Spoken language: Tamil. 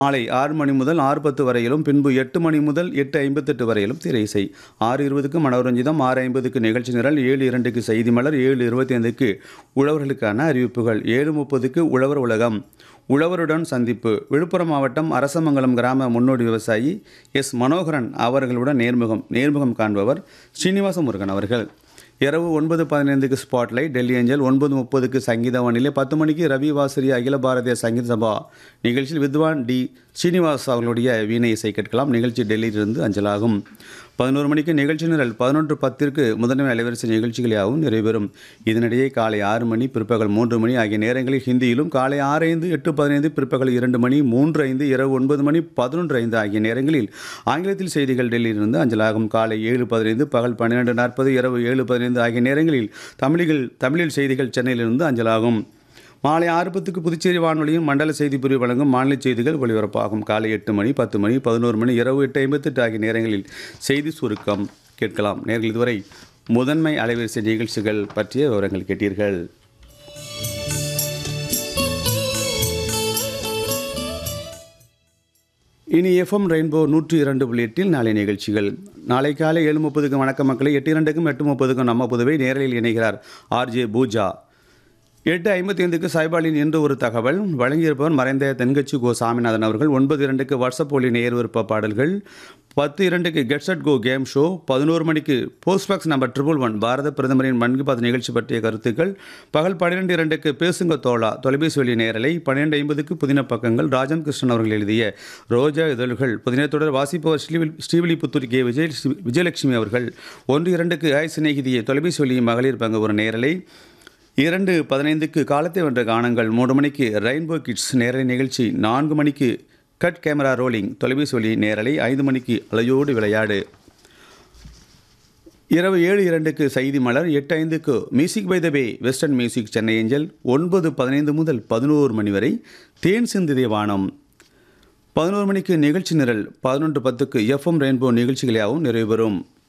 மாலை ஆறு மணி முதல் ஆறு பத்து வரையிலும் பின்பு எட்டு மணி முதல் எட்டு ஐம்பத்தெட்டு வரையிலும் திரை இசை ஆறு இருபதுக்கு மனோரஞ்சிதம் ஆறு ஐம்பதுக்கு நிகழ்ச்சி நிரல் ஏழு இரண்டுக்கு செய்தி மலர் ஏழு இருபத்தி ஐந்துக்கு உழவர்களுக்கான அறிவிப்புகள் ஏழு முப்பதுக்கு உழவர் உலகம் உழவருடன் சந்திப்பு விழுப்புரம் மாவட்டம் அரசமங்கலம் கிராம முன்னோடி விவசாயி எஸ் மனோகரன் அவர்களுடன் நேர்முகம் நேர்முகம் காண்பவர் ஸ்ரீனிவாச முருகன் அவர்கள் இரவு ஒன்பது பதினைந்துக்கு ஸ்பாட்லைட் டெல்லி ஏஞ்சல் ஒன்பது முப்பதுக்கு சங்கீத வானிலை பத்து மணிக்கு ரவி வாசரி அகில பாரதிய சங்கீத சபா நிகழ்ச்சியில் வித்வான் டி ஸ்ரீனிவாஸ் அவர்களுடைய வீணை இசை கேட்கலாம் நிகழ்ச்சி டெல்லியிலிருந்து அஞ்சலாகும் பதினோரு மணிக்கு நிகழ்ச்சி நிரல் பதினொன்று பத்திற்கு முதன்மை அலைவரிசை நிகழ்ச்சிகள் யாவும் நிறைவேறும் இதனிடையே காலை ஆறு மணி பிற்பகல் மூன்று மணி ஆகிய நேரங்களில் ஹிந்தியிலும் காலை ஆறு ஐந்து எட்டு பதினைந்து பிற்பகல் இரண்டு மணி மூன்று ஐந்து இரவு ஒன்பது மணி பதினொன்று ஐந்து ஆகிய நேரங்களில் ஆங்கிலத்தில் செய்திகள் டெல்லியிலிருந்து அஞ்சலாகும் காலை ஏழு பதினைந்து பகல் பன்னிரெண்டு நாற்பது இரவு ஏழு பதினைந்து ஆகிய நேரங்களில் தமிழில் தமிழில் செய்திகள் சென்னையிலிருந்து அஞ்சலாகும் மாலை ஆறு பத்துக்கு புதுச்சேரி வானொலியும் மண்டல செய்தி பிரிவு வழங்கும் மாநில செய்திகள் ஒலிபரப்பாகும் காலை எட்டு மணி பத்து மணி பதினோரு மணி இரவு எட்டு ஐம்பத்தெட்டு ஆகிய நேரங்களில் செய்தி சுருக்கம் கேட்கலாம் நேர்கள் இதுவரை முதன்மை அலைவரிசை நிகழ்ச்சிகள் பற்றிய விவரங்கள் கேட்டீர்கள் இனி எஃப்எம் ரெயின்போ நூற்றி இரண்டு புள்ளி எட்டில் நாளை நிகழ்ச்சிகள் நாளை காலை ஏழு முப்பதுக்கும் வணக்க மக்களை எட்டு இரண்டுக்கும் எட்டு முப்பதுக்கும் நம்ம புதுவை நேரலில் இணைகிறார் ஆர்ஜே பூஜா எட்டு ஐம்பத்தி ஐந்துக்கு சாய்பாலின் என்று ஒரு தகவல் வழங்கியிருப்பவர் மறைந்த தென்கட்சி கோ சாமிநாதன் அவர்கள் ஒன்பது இரண்டுக்கு வாட்ஸ்அப் ஒளி நேர் விருப்ப பாடல்கள் பத்து இரண்டுக்கு get set go game show பதினோரு மணிக்கு post box number triple one பாரத பிரதமரின் மன் கி பாத் நிகழ்ச்சி பற்றிய கருத்துக்கள் பகல் பன்னிரெண்டு இரண்டுக்கு பேசுங்க தோழா தொலைபேசி வழி நேரலை பன்னிரெண்டு ஐம்பதுக்கு புதின பக்கங்கள் ராஜம் கிருஷ்ணன் அவர்கள் எழுதிய ரோஜா இதழ்கள் புதினத்தொடர் வாசிப்பவர் ஸ்ரீவில் ஸ்ரீவில்லிபுத்தூர் கே விஜய் விஜயலட்சுமி அவர்கள் ஒன்று இரண்டுக்கு ஆய் சிநேகிதியை தொலைபேசி வழி மகளிர் பங்கு ஒரு நேரலை இரண்டு பதினைந்துக்கு காலத்தை வென்ற கானங்கள் மூன்று மணிக்கு ரெயின்போ கிட்ஸ் நேரலை நிகழ்ச்சி நான்கு மணிக்கு கட் கேமரா ரோலிங் தொலைபேசி ஒலி நேரலை ஐந்து மணிக்கு அலையோடு விளையாடு இரவு ஏழு இரண்டுக்கு செய்தி மலர் எட்டு ஐந்துக்கு music by the bay western music Chennai angel ஒன்பது பதினைந்து முதல் பதினோரு மணி வரை தேன் சிந்திதே வானம் பதினோரு மணிக்கு நிகழ்ச்சி நிரல் பதினொன்று பத்துக்கு எஃப்எம் ரெயின்போ நிகழ்ச்சிகளாகவும் நிறைவு பெறும்